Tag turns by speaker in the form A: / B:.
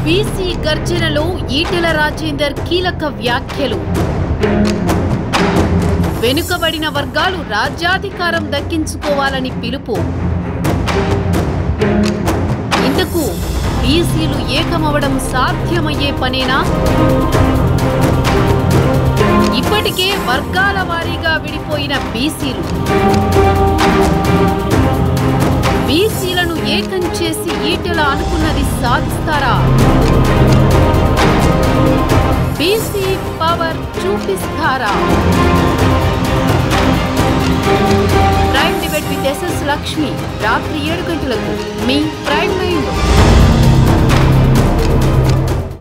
A: BC గర్జనలో Etela Rajender కీలక వ్యాఖ్యలు వెనుకబడిన వర్గాలు రాజ్యాధికారం దక్కించుకోవాలని పిలుపు ఇంతకు బీసీలు ఏకమవడం సాధ్యమయ్యే పనేనా ఇప్పటికే వర్గాల వారీగా విడిపోయిన బీసీలు బీసీలను ఏకం చేసి ఈటెల అనుకున్నది సాధిస్తారా బీసీ పవర్ చూపిస్తారా prime debate with SS Lakshmi రాత్రి ఏడు గంటలకు మీ ప్రైమ్ నైన్